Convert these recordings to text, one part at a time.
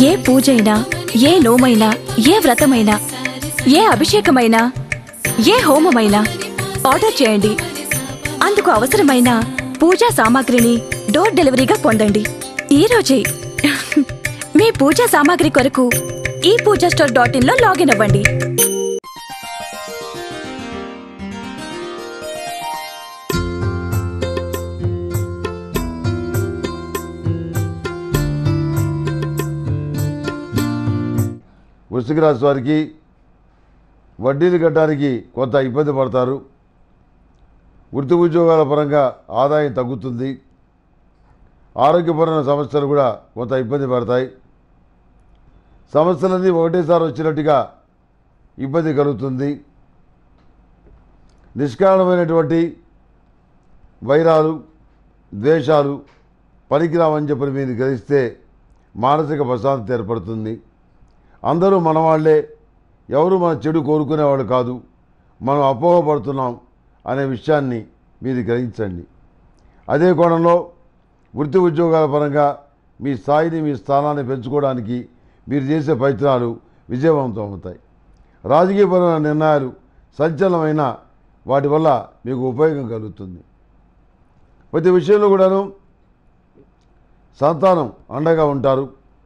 ఏ పూజైనా ఏ నోమైనా ఏ వ్రతమైనా ఏ అభిషేకమైనా ఏ హోమమైనా ఆర్డర్ చేయండి అందుకు అవసరమైన పూజా సామాగ్రిని డోర్ డెలివరీగా పొందండి ఈ రోజే మీ పూజా సామాగ్రి కొరకు ఈ పూజా స్టోర్ డాట్ ఇన్ లో లాగిన్ అవ్వండి వృశ్చిక రాశి వారికి వడ్డీలు కట్టడానికి కొంత ఇబ్బంది పడతారు వృత్తి ఉద్యోగాల పరంగా ఆదాయం తగ్గుతుంది ఆరోగ్యపరమైన సమస్యలు కూడా కొంత ఇబ్బంది పడతాయి సమస్యలన్నీ ఒకటేసారి వచ్చినట్టుగా ఇబ్బంది కలుగుతుంది నిష్కారణమైనటువంటి వైరాలు ద్వేషాలు పనికిరావని చెప్పి మీరు గ్రహిస్తే మానసిక ప్రశాంతత ఏర్పడుతుంది అందరూ మనవాళ్లే ఎవరు మన చెడు కోరుకునేవాళ్ళు కాదు మనం అపోహపడుతున్నాం అనే విషయాన్ని మీరు గ్రహించండి అదే కోణంలో వృత్తి ఉద్యోగాల పరంగా మీ స్థాయిని మీ స్థానాన్ని పెంచుకోవడానికి మీరు చేసే ప్రయత్నాలు విజయవంతం అవుతాయి రాజకీయపరమైన నిర్ణయాలు సంచలనమైన వాటి వల్ల మీకు ఉపయోగం కలుగుతుంది ప్రతి విషయంలో కూడాను సంతానం అండగా ఉంటారు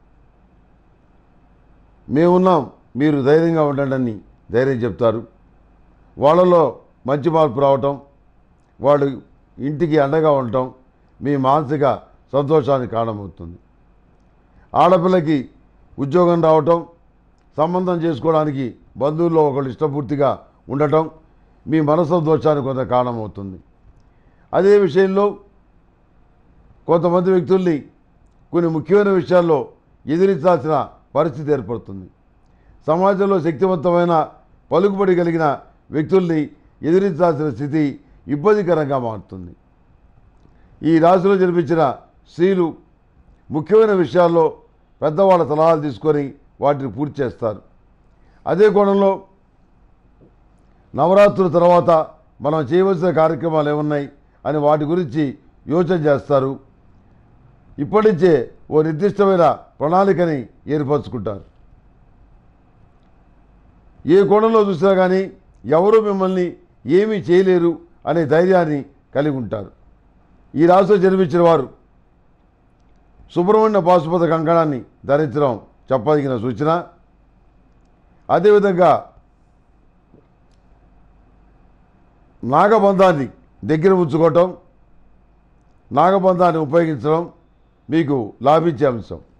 మేమున్నాం మీరు ధైర్యంగా ఉండండి అని ధైర్యం చెప్తారు వాళ్ళలో మంచి మార్పు రావటం వాళ్ళు ఇంటికి అండగా ఉండటం మీ మానసిక సంతోషానికి కారణమవుతుంది ఆడపిల్లకి ఉద్యోగం రావటం సంబంధం చేసుకోవడానికి బంధువుల్లో ఒకళ్ళు ఇష్టపూర్తిగా ఉండటం మీ మనసంతోషానికి కొంత కారణమవుతుంది అదే విషయంలో కొంతమంది వ్యక్తుల్ని కొన్ని ముఖ్యమైన విషయాల్లో ఎదిరించాల్సిన పరిస్థితి ఏర్పడుతుంది సమాజంలో శక్తివంతమైన పలుకుబడి కలిగిన వ్యక్తుల్ని ఎదిరించాల్సిన స్థితి ఇబ్బందికరంగా మారుతుంది ఈ రాశిలో జన్మించిన స్త్రీలు ముఖ్యమైన విషయాల్లో పెద్దవాళ్ళ సలహాలు తీసుకొని వాటిని పూర్తి చేస్తారు అదే కోణంలో నవరాత్రుల తర్వాత మనం చేయవలసిన కార్యక్రమాలు ఏమున్నాయి అని వాటి గురించి యోచన చేస్తారు ఇప్పటి నుంచే ఓ నిర్దిష్టమైన ప్రణాళికని ఏర్పరచుకుంటారు ఏ కోణంలో చూసినా కానీ ఎవరు మిమ్మల్ని ఏమీ చేయలేరు అనే ధైర్యాన్ని కలిగి ఉంటారు ఈ రాశిలో జన్మించిన వారు సుబ్రహ్మణ్య పాశుపత కంకణాన్ని ధరించడం చెప్పదగిన సూచన అదేవిధంగా నాగబంధాన్ని దగ్గర ఉంచుకోవటం నాగబంధాన్ని ఉపయోగించడం మీకు లాభించే అంశం